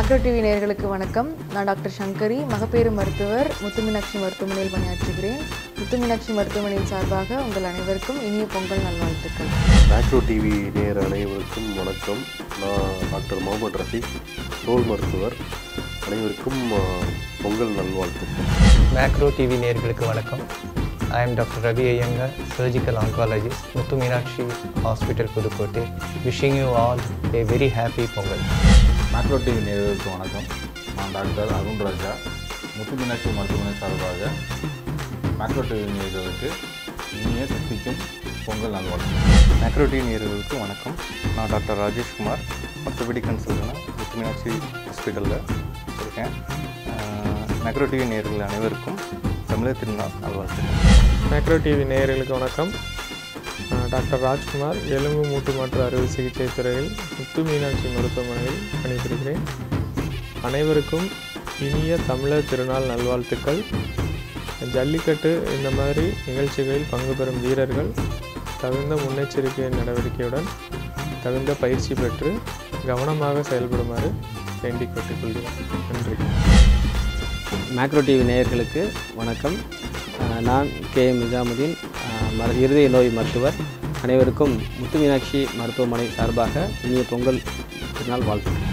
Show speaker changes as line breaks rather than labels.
macro TV நேயர்களுக்கு வணக்கம் நான் டாக்டர் சங்கரி மகப்பேறு மருத்துவர் முத்துமீனாட்சி மருத்துவமனையில் பணியாற்றுகிறேன் முத்துமீனாட்சி மருத்துவமனையின் சார்பாக உங்கள் அனைவருக்கும் இனிய பொங்கல் நல்வாழ்த்துக்கள்
மேக்ரோ டிவி நேயர் அனைவருக்கும் வணக்கம் நான் டாக்டர் முகமது ரஃபீக் தோல் மருத்துவர் அனைவருக்கும் ஆ, பொங்கல் நல்வாழ்த்துக்கள்
மேக்ரோ டிவி நேயர்களுக்கு வணக்கம் I M doctor Ravi Iyengar surgical oncologist Muthu Meenakshi hospital Pudukkottai wishing you all a very happy Pongal
Macro TV நேயர்களுக்கு வணக்கம் நான் டாக்டர் அருண் ராஜா முத்து மீனாட்சி மருத்துவமனை சார்பாக மேக்ரோ டிவி நேயர்களுக்கு இனிய சக்திக்கும் பொங்கல் நல்வாழ்த்துக்கள்
மேக்ரோ டி நேயர்களுக்கு வணக்கம் நான் டாக்டர் ராஜேஷ்குமார் மற்றபடி கன்சல்டனாக முத்து மீனாட்சி ஹாஸ்பிட்டலில் இருக்கேன் மேக்ரோ டிவி நேயர்கள் அனைவருக்கும் தமிழர் திருநாள் நல்வாழ்த்துக்கள்
மேக்ரோ டிவி நேயர்களுக்கு வணக்கம் நான் டாக்டர் ராஜ்குமார் எலும்பு மூட்டு மாற்று அறுவை சிகிச்சை துறையில் முத்து மீனாட்சி மருத்துவமனையில் பணிபுரிகிறேன் அனைவருக்கும் இனிய தமிழர் திருநாள் நல்வாழ்த்துக்கள் ஜல்லிக்கட்டு இந்த மாதிரி நிகழ்ச்சிகளில் பங்கு பெறும் வீரர்கள் தகுந்த முன்னெச்சரிக்கை நடவடிக்கையுடன் தகுந்த பயிற்சி பெற்று கவனமாக செயல்படுமாறு வேண்டிக் கேட்டுக்கொள்கிறேன் நன்றி
மேக்ரோ டிவி நேயர்களுக்கு வணக்கம் அஹ் நான் கே எம் நிஜாமுதீன் அஹ் மரு இருதய நோய் மருத்துவர் அனைவருக்கும் முத்து மீனாட்சி மருத்துவமனை சார்பாக இனிய பொங்கல் திருநாள் வாழ்த்துக்கள்